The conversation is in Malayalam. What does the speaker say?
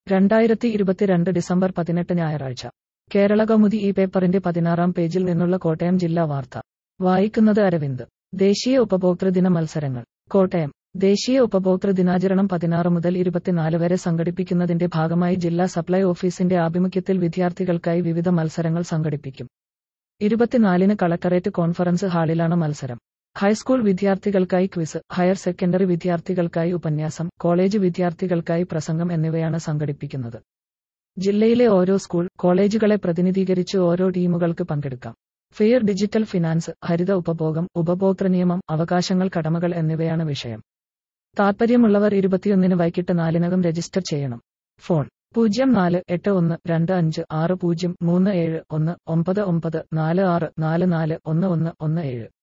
രണ്ടായിരത്തി ഇരുപത്തിരണ്ട് ഡിസംബർ പതിനെട്ട് ഞായറാഴ്ച കേരള കൗമുദി ഈ പേപ്പറിന്റെ പതിനാറാം പേജിൽ നിന്നുള്ള കോട്ടയം ജില്ലാ വാർത്ത വായിക്കുന്നത് അരവിന്ദ് ദേശീയ ഉപഭോക്തൃ ദിന മത്സരങ്ങൾ കോട്ടയം ദേശീയ ഉപഭോക്തൃ ദിനാചരണം പതിനാറ് മുതൽ ഇരുപത്തിനാല് വരെ സംഘടിപ്പിക്കുന്നതിന്റെ ഭാഗമായി ജില്ലാ സപ്ലൈ ഓഫീസിന്റെ ആഭിമുഖ്യത്തിൽ വിദ്യാർത്ഥികൾക്കായി വിവിധ മത്സരങ്ങൾ സംഘടിപ്പിക്കും ഇരുപത്തിനാലിന് കളക്ടറേറ്റ് കോൺഫറൻസ് ഹാളിലാണ് മത്സരം ഹൈസ്കൂൾ വിദ്യാർത്ഥികൾക്കായി ക്വിസ് ഹയർ സെക്കൻഡറി വിദ്യാർത്ഥികൾക്കായി ഉപന്യാസം കോളേജ് വിദ്യാർത്ഥികൾക്കായി പ്രസംഗം എന്നിവയാണ് സംഘടിപ്പിക്കുന്നത് ജില്ലയിലെ ഓരോ സ്കൂൾ കോളേജുകളെ പ്രതിനിധീകരിച്ച് ഓരോ ടീമുകൾക്ക് പങ്കെടുക്കാം ഫെയർ ഡിജിറ്റൽ ഫിനാൻസ് ഹരിത ഉപഭോഗം ഉപഭോക്തൃ നിയമം അവകാശങ്ങൾ കടമകൾ എന്നിവയാണ് വിഷയം താൽപ്പര്യമുള്ളവർ ഇരുപത്തിയൊന്നിന് വൈകിട്ട് നാലിനകം രജിസ്റ്റർ ചെയ്യണം ഫോൺ പൂജ്യം നാല് എട്ട് ഒന്ന് രണ്ട് അഞ്ച് ആറ് പൂജ്യം മൂന്ന് ഏഴ് ഒന്ന് ഒമ്പത് ഒമ്പത് നാല് ആറ് നാല് നാല് ഒന്ന് ഒന്ന് ഒന്ന് ഏഴ്